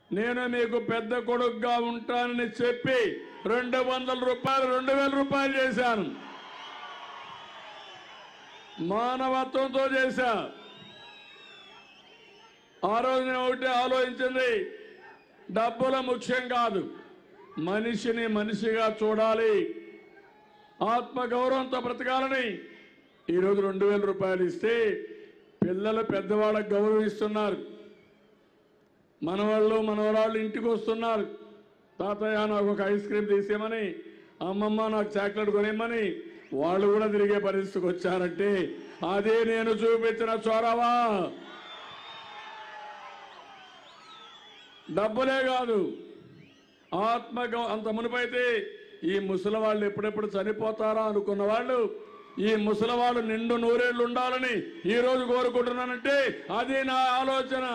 నేను మీకు పెద్ద కొడుకుగా ఉంటానని చెప్పి రెండు వందల రూపాయలు రెండు వేల రూపాయలు చేశాను మానవత్వంతో చేశా ఆ రోజు నేను ఒకటి ఆలోచించింది డబ్బుల ముఖ్యం కాదు మనిషిని మనిషిగా చూడాలి ఆత్మ గౌరవంతో బ్రతకాలని ఈరోజు రెండు వేల రూపాయలు ఇస్తే పిల్లలు పెద్దవాళ్ళకి గౌరవిస్తున్నారు మనవాళ్ళు మనవరాళ్ళు ఇంటికి వస్తున్నారు తాతయ్య నాకు ఒక ఐస్ క్రీమ్ తీసేయమని అమ్మమ్మ నాకు చాక్లెట్ కొనేయమని వాళ్ళు కూడా తిరిగే పరిస్థితికి వచ్చారంటే అదే నేను చూపించిన చొరవా డబ్బులే కాదు ఆత్మ గౌ- అంత మునిపైతే ఈ ముసలి వాళ్ళు ఎప్పుడెప్పుడు చనిపోతారా అనుకున్న వాళ్ళు ఈ ముసలి వాళ్ళు నిండు నూరేళ్లు ఉండాలని ఈ రోజు కోరుకుంటున్నానంటే అది నా ఆలోచన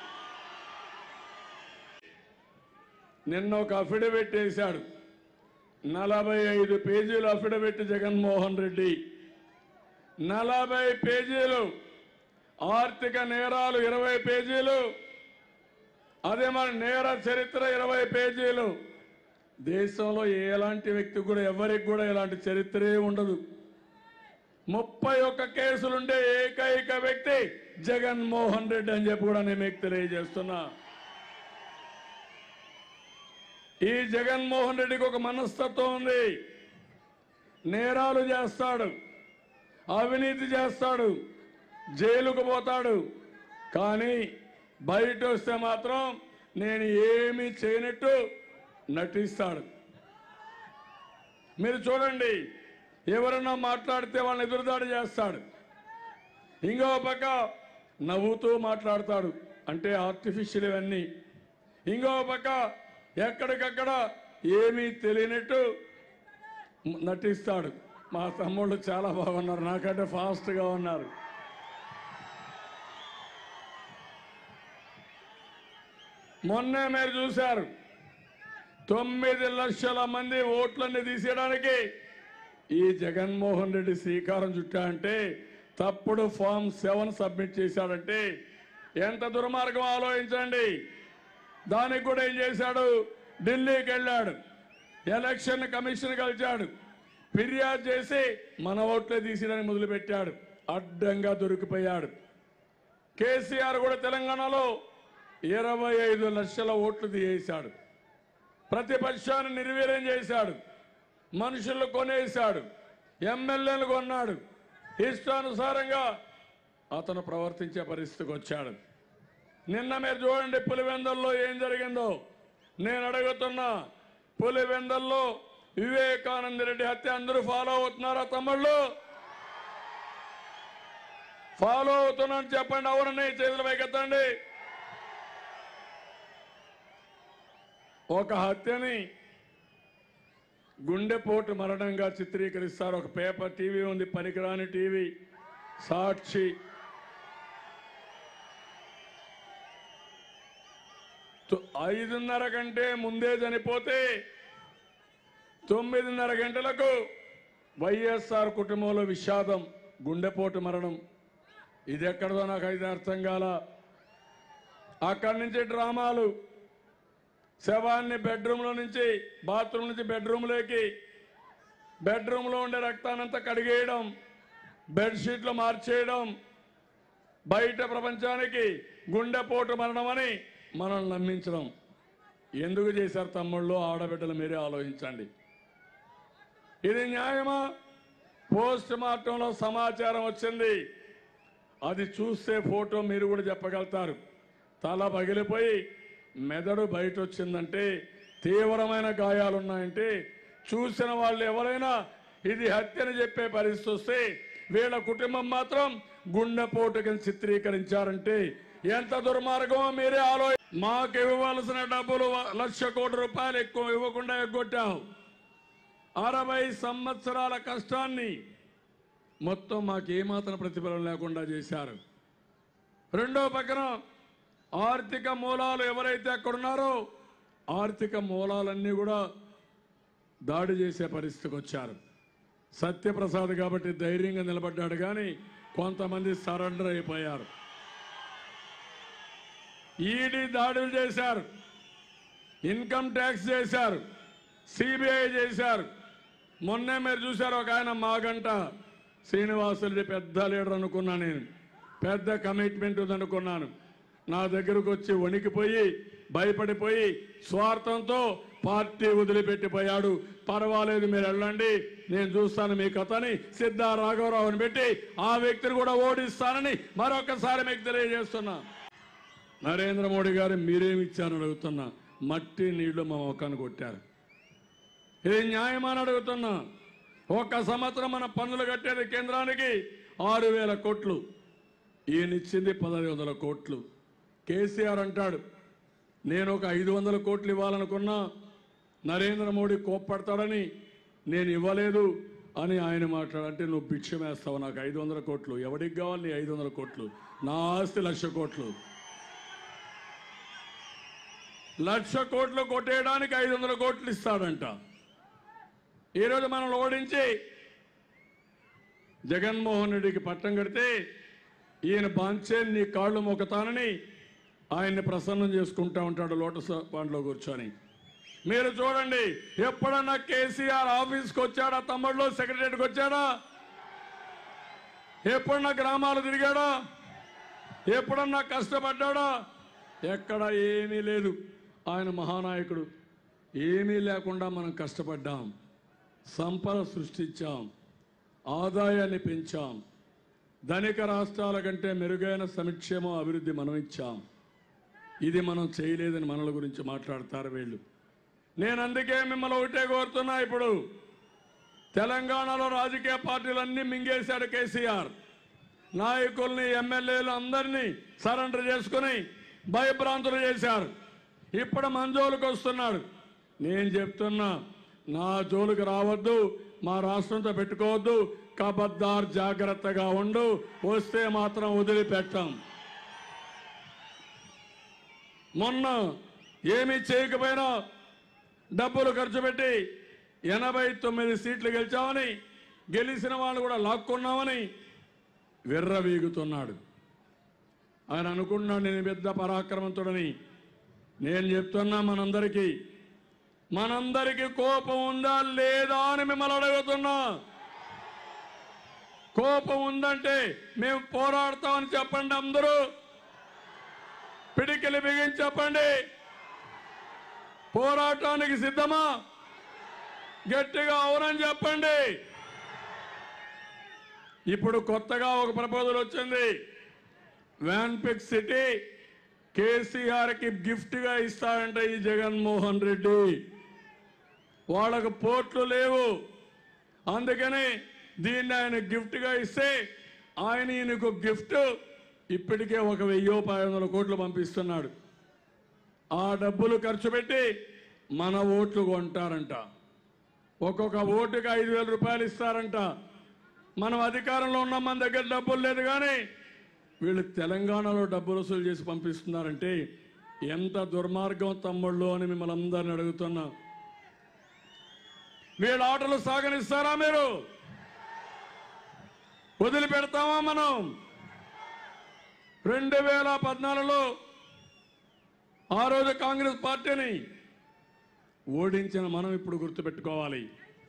నిన్న ఒక అఫిడవిట్ వేశాడు నలభై ఐదు పేజీలు అఫిడవిట్ జగన్మోహన్ రెడ్డి నలభై పేజీలు ఆర్థిక నేరాలు ఇరవై పేజీలు అదే మన నేర చరిత్ర ఇరవై పేజీలు దేశంలో ఎలాంటి వ్యక్తి కూడా ఎవరికి కూడా ఇలాంటి చరిత్రే ఉండదు ముప్పై ఒక్క కేసులుండే ఏకైక వ్యక్తి జగన్మోహన్ రెడ్డి అని చెప్పి కూడా నేను మీకు తెలియజేస్తున్నా ఈ జగన్మోహన్ రెడ్డికి ఒక మనస్తత్వం ఉంది నేరాలు చేస్తాడు అవినీతి చేస్తాడు జైలుకు పోతాడు కానీ బయట వస్తే మాత్రం నేను ఏమీ చేయనట్టు నటిస్తాడు మీరు చూడండి ఎవరన్నా మాట్లాడితే వాళ్ళని ఎదురుదాడి చేస్తాడు ఇంకో పక్క నవ్వుతూ మాట్లాడతాడు అంటే ఆర్టిఫిషియల్ ఇవన్నీ ఇంకో పక్క ఎక్కడికక్కడ ఏమీ తెలియనట్టు నటిస్తాడు మా తమ్ముళ్ళు చాలా బాగున్నారు నాకంటే ఫాస్ట్గా ఉన్నారు మొన్నే మీరు చూశారు తొమ్మిది లక్షల మంది ఓట్లన్నీ తీసేయడానికి ఈ జగన్మోహన్ రెడ్డి శ్రీకారం చుట్టా అంటే తప్పుడు ఫామ్ సెవెన్ సబ్మిట్ చేశాడంటే ఎంత దుర్మార్గం ఆలోచించండి దానికి కూడా ఏం చేశాడు ఢిల్లీకి వెళ్ళాడు ఎలక్షన్ కమిషన్ కలిశాడు ఫిర్యాదు చేసి మన ఓట్లే తీసేయడానికి మొదలుపెట్టాడు అడ్డంగా దొరికిపోయాడు కేసీఆర్ కూడా తెలంగాణలో ఇరవై ఐదు లక్షల ఓట్లు తీసేశాడు ప్రతిపక్షాన్ని నిర్వీర్యం చేశాడు మనుషులు కొనేశాడు ఎమ్మెల్యేలు కొన్నాడు ఇష్టానుసారంగా అతను ప్రవర్తించే పరిస్థితికి వచ్చాడు నిన్న మీరు చూడండి పులివెందల్లో ఏం జరిగిందో నేను అడుగుతున్నా పులివెందల్లో వివేకానంద రెడ్డి హత్య అందరూ ఫాలో అవుతున్నారా తమ్ముళ్ళు ఫాలో అవుతున్నాను చెప్పండి అవునని చేతులు పైకెత్తండి ఒక హత్యని గుండెపోటు మరణంగా చిత్రీకరిస్తారు ఒక పేపర్ టీవీ ఉంది పనికిరాని టీవీ సాక్షి తొ- ఐదున్నర కంటే ముందే చనిపోతే తొమ్మిదిన్నర గంటలకు వైఎస్ఆర్ కుటుంబంలో విషాదం గుండెపోటు మరణం ఇది ఎక్కడదో నాకు అయితే అర్థం కాల అక్కడి నుంచి డ్రామాలు శవాన్ని బెడ్రూమ్లో నుంచి బాత్రూమ్ నుంచి బెడ్రూమ్లోకి బెడ్రూమ్లో ఉండే రక్తానంతా కడిగేయడం బెడ్షీట్లు మార్చేయడం బయట ప్రపంచానికి గుండెపోటు మరణమని మనల్ని నమ్మించడం ఎందుకు చేశారు తమ్ముళ్ళు ఆడబిడ్డలు మీరే ఆలోచించండి ఇది న్యాయమా పోస్ట్ మార్టంలో సమాచారం వచ్చింది అది చూస్తే ఫోటో మీరు కూడా చెప్పగలుగుతారు తల పగిలిపోయి మెదడు బయట వచ్చిందంటే తీవ్రమైన గాయాలున్నాయంటే చూసిన వాళ్ళు ఎవరైనా ఇది హత్యని చెప్పే పరిస్థితి వస్తే వీళ్ళ కుటుంబం మాత్రం గుండెపోటు కింద చిత్రీకరించారంటే ఎంత దుర్మార్గమో మీరే ఆలో మాకు ఇవ్వవలసిన డబ్బులు వ- లక్ష కోటి రూపాయలు ఎక్కువ ఇవ్వకుండా ఎగ్గొట్టావు అరవై సంవత్సరాల కష్టాన్ని మొత్తం మాకు ఏమాత్రం ప్రతిఫలం లేకుండా చేశారు రెండో పక్కన ఆర్థిక మూలాలు ఎవరైతే అక్కడ ఉన్నారో ఆర్థిక మూలాలన్నీ కూడా దాడి చేసే పరిస్థితికి వచ్చారు సత్యప్రసాద్ కాబట్టి ధైర్యంగా నిలబడ్డాడు కానీ కొంతమంది సరెండర్ అయిపోయారు ఈడీ దాడులు చేశారు ఇన్కమ్ ట్యాక్స్ చేశారు సిబిఐ చేశారు మొన్నే మీరు చూశారు ఒక ఆయన మాగంట శ్రీనివాసులుడి పెద్ద లీడర్ అనుకున్నా నేను పెద్ద కమిట్మెంట్ ఉందనుకున్నాను నా దగ్గరకు వచ్చి వణికిపోయి భయపడిపోయి స్వార్థంతో పార్టీ వదిలిపెట్టిపోయాడు పర్వాలేదు మీరు వెళ్ళండి నేను చూస్తాను మీ కథని సిద్ధా రాఘవరావుని పెట్టి ఆ వ్యక్తిని కూడా ఓడిస్తానని మరొకసారి మీకు తెలియజేస్తున్నా నరేంద్ర మోడీ గారు మీరేమి ఇచ్చారని అడుగుతున్నా మట్టి నీళ్లు మా మొక్కను కొట్టారు ఇది న్యాయమని అడుగుతున్నా ఒక సంవత్సరం మన పన్నులు కట్టేది కేంద్రానికి ఆరు వేల కోట్లు ఈయన ఇచ్చింది పదహైదు వందల కోట్లు కేసీఆర్ అంటాడు నేను ఒక ఐదు వందల కోట్లు ఇవ్వాలనుకున్నా నరేంద్ర మోడీ కోప్పడతాడని నేను ఇవ్వలేదు అని ఆయన మాట్లాడంటే నువ్వు భిక్షం వేస్తావు నాకు ఐదు వందల కోట్లు ఎవడికి కావాలి నీ ఐదు వందల కోట్లు నా ఆస్తి లక్ష కోట్లు లక్ష కోట్లు కొట్టేయడానికి ఐదు వందల కోట్లు ఇస్తాడంట ఈరోజు మనం ఓడించి జగన్మోహన్ రెడ్డికి పట్టం కడితే ఈయన బాంచే నీ కాళ్ళు మొక్కతానని ఆయన్ని ప్రసన్నం చేసుకుంటా ఉంటాడు లోటస్ పాండ్లో కూర్చొని మీరు చూడండి ఎప్పుడన్నా కేసీఆర్ ఆఫీస్కి వచ్చాడా తమ్ముళ్ళు సెక్రటరీకి వచ్చాడా ఎప్పుడన్నా గ్రామాలు తిరిగాడా ఎప్పుడన్నా కష్టపడ్డాడా ఎక్కడ ఏమీ లేదు ఆయన మహానాయకుడు ఏమీ లేకుండా మనం కష్టపడ్డాం సంపద సృష్టించాం ఆదాయాన్ని పెంచాం ధనిక రాష్ట్రాల కంటే మెరుగైన సంక్షేమం అభివృద్ధి మనం ఇచ్చాం ఇది మనం చేయలేదని మనల గురించి మాట్లాడతారు వీళ్ళు నేను అందుకే మిమ్మల్ని ఒకటే కోరుతున్నా ఇప్పుడు తెలంగాణలో రాజకీయ పార్టీలన్నీ మింగేశాడు కేసీఆర్ నాయకుల్ని ఎమ్మెల్యేలు అందరినీ సరెండర్ చేసుకుని భయభ్రాంతులు చేశారు ఇప్పుడు మంజోలకు వస్తున్నాడు నేను చెప్తున్నా నా జోలికి రావద్దు మా రాష్ట్రంతో పెట్టుకోవద్దు కబద్దార్ జాగ్రత్తగా ఉండు వస్తే మాత్రం వదిలిపెట్టాం మొన్న ఏమీ చేయకపోయినా డబ్బులు ఖర్చు పెట్టి ఎనభై తొమ్మిది సీట్లు గెలిచామని గెలిచిన వాళ్ళు కూడా లాక్కున్నామని విర్రవీగుతున్నాడు ఆయన అనుకున్నాడు నేను పెద్ద పరాక్రమంతుడని నేను చెప్తున్నా మనందరికీ మనందరికీ కోపం ఉందా లేదా అని మిమ్మల్ని అడుగుతున్నా కోపం ఉందంటే మేము పోరాడతామని చెప్పండి అందరూ పిడికిలి బిగించి చెప్పండి పోరాటానికి సిద్ధమా గట్టిగా అవునని చెప్పండి ఇప్పుడు కొత్తగా ఒక ప్రపోజల్ వచ్చింది వ్యాన్పిక్ సిటీ కేసీఆర్ కి గిఫ్ట్ గా ఇస్తాడంట ఈ జగన్మోహన్ రెడ్డి వాళ్ళకు పోర్ట్లు లేవు అందుకని దీన్ని ఆయన గిఫ్ట్ గా ఇస్తే ఆయన ఈయనకు గిఫ్ట్ ఇప్పటికే ఒక వెయ్యో పది వందల కోట్లు పంపిస్తున్నాడు ఆ డబ్బులు ఖర్చు పెట్టి మన ఓట్లు కొంటారంట ఒక్కొక్క ఓటుకి ఐదు వేల రూపాయలు ఇస్తారంట మనం అధికారంలో ఉన్నాం మన దగ్గర డబ్బులు లేదు కానీ వీళ్ళు తెలంగాణలో డబ్బులు వసూలు చేసి పంపిస్తున్నారంటే ఎంత దుర్మార్గం తమ్ముళ్ళు అని మిమ్మల్ని అందరిని అడుగుతున్నా వీళ్ళ ఆటలు సాగనిస్తారా మీరు వదిలిపెడతామా మనం రెండు వేల పద్నాలుగులో ఆ రోజు కాంగ్రెస్ పార్టీని ఓడించిన మనం ఇప్పుడు గుర్తుపెట్టుకోవాలి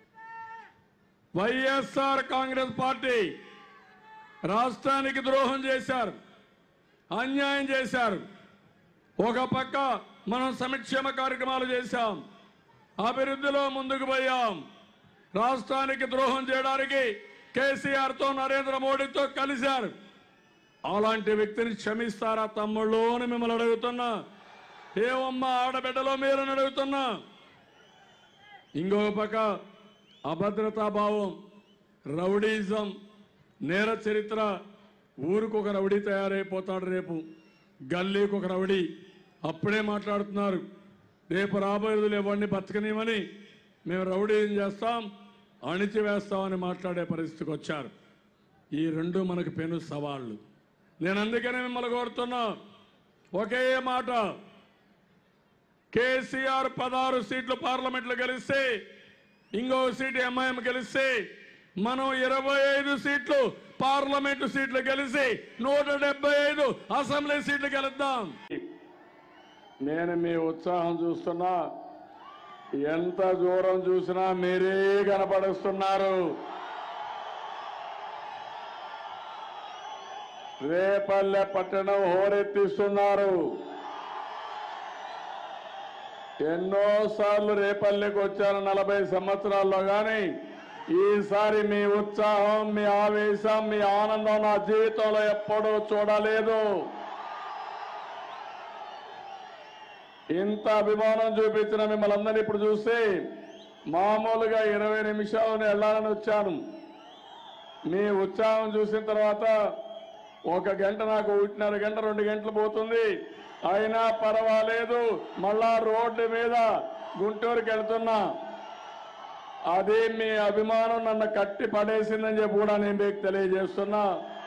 వైఎస్ఆర్ కాంగ్రెస్ పార్టీ రాష్ట్రానికి ద్రోహం చేశారు అన్యాయం చేశారు ఒక పక్క మనం సంక్షేమ కార్యక్రమాలు చేశాం అభివృద్ధిలో ముందుకు పోయాం రాష్ట్రానికి ద్రోహం చేయడానికి కేసీఆర్ తో నరేంద్ర మోడీతో కలిశారు అలాంటి వ్యక్తిని క్షమిస్తారా తమ్ముళ్ళు అని మిమ్మల్ని అడుగుతున్నా ఏమమ్మా ఆడబిడ్డలో మీరని అడుగుతున్నా ఇంకొక పక్క అభద్రతా భావం రౌడీజం నేర చరిత్ర ఊరికి ఒక రౌడీ తయారైపోతాడు రేపు గల్లీకి ఒక రౌడీ అప్పుడే మాట్లాడుతున్నారు రేపు రాబోయే రోజులు ఎవరిని బతకనివ్వని మేము రౌడీజం చేస్తాం అణిచివేస్తామని మాట్లాడే పరిస్థితికి వచ్చారు ఈ రెండు మనకు పెను సవాళ్ళు నేను అందుకనే మిమ్మల్ని కోరుతున్నా ఒకే మాట కేసీఆర్ పదహారు సీట్లు పార్లమెంట్లో గెలిస్తే ఇంకో సీటు ఎంఐఎం గెలిస్తే మనం ఇరవై ఐదు సీట్లు పార్లమెంటు సీట్లు గెలిచి నూట డెబ్బై ఐదు అసెంబ్లీ సీట్లు గెలుద్దాం నేను మీ ఉత్సాహం చూస్తున్నా ఎంత దూరం చూసినా మీరే కనపడుస్తున్నారు రేపల్లె పట్టణం హోరెత్తిస్తున్నారు ఎన్నోసార్లు రేపల్లెకి వచ్చాను నలభై సంవత్సరాల్లో కానీ ఈసారి మీ ఉత్సాహం మీ ఆవేశం మీ ఆనందం నా జీవితంలో ఎప్పుడూ చూడలేదు ఇంత అభిమానం చూపించిన మిమ్మల్ని అందరినీ ఇప్పుడు చూస్తే మామూలుగా ఇరవై నిమిషాలు వెళ్ళాలని వచ్చాను మీ ఉత్సాహం చూసిన తర్వాత ఒక గంట నాకు ఒకటిన్నర గంట రెండు గంటలు పోతుంది అయినా పర్వాలేదు మళ్ళా రోడ్డు మీద గుంటూరుకి వెళ్తున్నా అది మీ అభిమానం నన్ను కట్టి పడేసిందని చెప్పి కూడా నేను మీకు తెలియజేస్తున్నా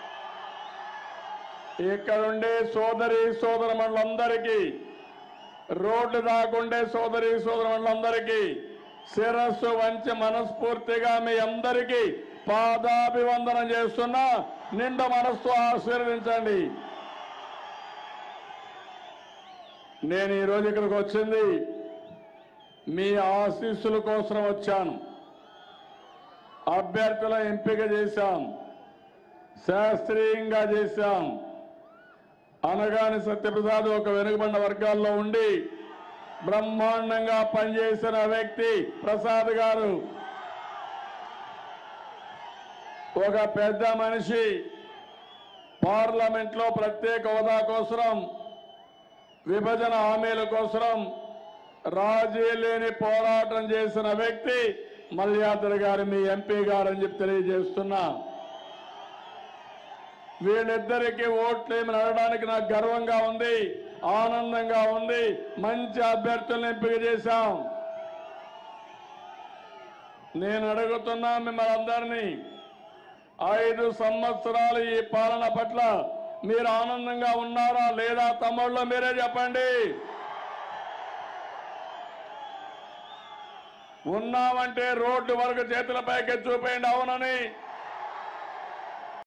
ఇక్కడుండే సోదరి సోదరమణులందరికీ రోడ్డు దాకుండే సోదరి సోదరులందరికీ శిరస్సు వంచి మనస్ఫూర్తిగా మీ అందరికీ పాదాభివందనం చేస్తున్నా నిండు మనస్సు ఆశీర్వదించండి నేను ఈరోజు ఇక్కడికి వచ్చింది మీ ఆశీస్సుల కోసం వచ్చాను అభ్యర్థుల ఎంపిక చేశాం శాస్త్రీయంగా చేశాం అనగాని సత్యప్రసాద్ ఒక వెనుకబడిన వర్గాల్లో ఉండి బ్రహ్మాండంగా పనిచేసిన వ్యక్తి ప్రసాద్ గారు ఒక పెద్ద మనిషి పార్లమెంట్ లో ప్రత్యేక హోదా కోసం విభజన హామీల కోసం రాజీ లేని పోరాటం చేసిన వ్యక్తి మల్యాద్రి గారు మీ ఎంపీ గారు అని చెప్పి తెలియజేస్తున్నా వీళ్ళిద్దరికీ ఓట్లేమి నడడానికి నాకు గర్వంగా ఉంది ఆనందంగా ఉంది మంచి అభ్యర్థులను ఎంపిక చేశాం నేను అడుగుతున్నా మిమ్మల్ని అందరినీ ఐదు సంవత్సరాలు ఈ పాలన పట్ల మీరు ఆనందంగా ఉన్నారా లేదా తమ్ముళ్ళు మీరే చెప్పండి ఉన్నామంటే రోడ్డు వరకు చేతుల పైకి చూపేయండి అవునని